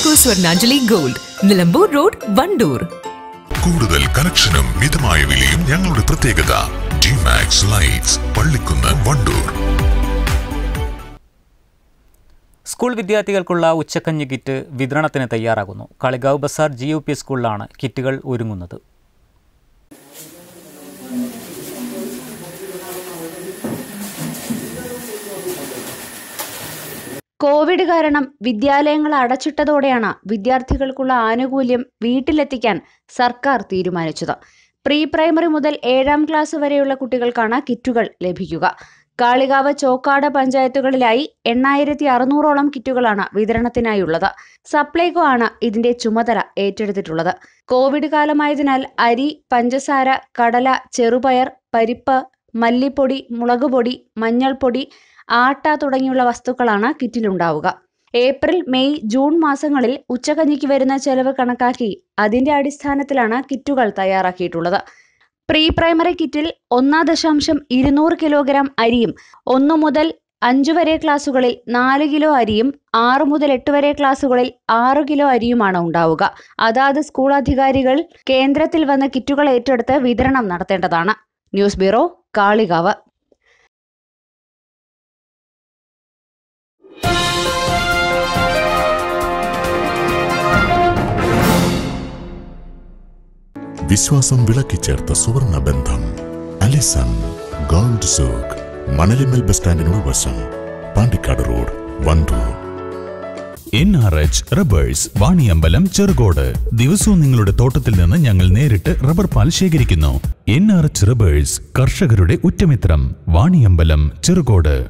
Josco Swarnanjali gold Nilambur road Vandoor കൂടുതൽ കലക്ഷനും മിതമായ വിലയും ഞങ്ങളുടെ പ്രത്യേകത Gmax lights Pallikkunnu Vandoor school വിദ്യാർത്ഥികൾക്കുള്ള ഉച്ചക്കഞ്ഞി കിറ്റ് വിതരണത്തിന് തയ്യാറാകുന്നു Kalikavu Bazar G U P സ്കൂളിലാണ് കിറ്റുകൾ ഒരുങ്ങുന്നത് കോവിഡ് കാരണം വിദ്യാലയങ്ങൾ അടച്ചിട്ടതോടെയാണ് വിദ്യാർത്ഥികൾക്കുള്ള ആനുകൂല്യം വീട്ടിലെത്തിക്കാൻ സർക്കാർ തീരുമാനിച്ചത് പ്രീ പ്രൈമറി മുതൽ ഏഴാം ക്ലാസ് വരെയുള്ള കുട്ടികൾക്കാണ് കിറ്റുകൾ ലഭിക്കുക കാളികാവ് ചോക്കാട് പഞ്ചായത്തുകളിലായി എണ്ണായിരത്തി അറുന്നൂറോളം കിറ്റുകളാണ് വിതരണത്തിനായുള്ളത് സപ്ലൈകോ ആണ് ഇതിന്റെ ചുമതല ഏറ്റെടുത്തിട്ടുള്ളത് കോവിഡ് കാലമായതിനാൽ അരി പഞ്ചസാര കടല ചെറുപയർ പരിപ്പ് മല്ലിപ്പൊടി മുളകുപൊടി മഞ്ഞൾപ്പൊടി ആട്ട തുടങ്ങിയുള്ള വസ്തുക്കളാണ് കിറ്റിലുണ്ടാവുക ഏപ്രിൽ മെയ് ജൂൺ മാസങ്ങളിൽ ഉച്ചകഞ്ഞിക്ക് വരുന്ന ചെലവ് കണക്കാക്കി അതിന്റെ അടിസ്ഥാനത്തിലാണ് കിറ്റുകൾ തയ്യാറാക്കിയിട്ടുള്ളത് പ്രീ പ്രൈമറി കിറ്റിൽ ഒന്നാം ദശാംശം ഇരുന്നൂറ് കിലോഗ്രാം അരിയും ഒന്നു മുതൽ അഞ്ചു വരെ ക്ലാസ്സുകളിൽ നാല് കിലോ അരിയും ആറ് മുതൽ എട്ട് വരെ ക്ലാസ്സുകളിൽ ആറ് കിലോ അരിയുമാണ് ഉണ്ടാവുക അതാത് സ്കൂൾ അധികാരികൾ കേന്ദ്രത്തിൽ വന്ന് കിറ്റുകൾ ഏറ്റെടുത്ത് വിതരണം നടത്തേണ്ടതാണ് ന്യൂസ് ബ്യൂറോ കാളികാവ് വിശ്വാസം വിളക്കിച്ചേർത്ത സുവർണ ബന്ധം അലിസൺ ഗോൾഡ് സൂക്ക് മണലിമൽ ബസ് സ്റ്റാൻഡിനോട് വശം Pandikkad road Vandoor N R H rubbers Vaniyambalam Cherukode ദിവസവും നിങ്ങളുടെ തോട്ടത്തിൽ നിന്ന് ഞങ്ങൾ നേരിട്ട് റബ്ബർ പാൽ ശേഖരിക്കുന്നു എൻ ആർ എച്ച് റബ്ബേഴ്സ് കർഷകരുടെ ഉറ്റമിത്രം വാണിയമ്പലം ചെറുകോട്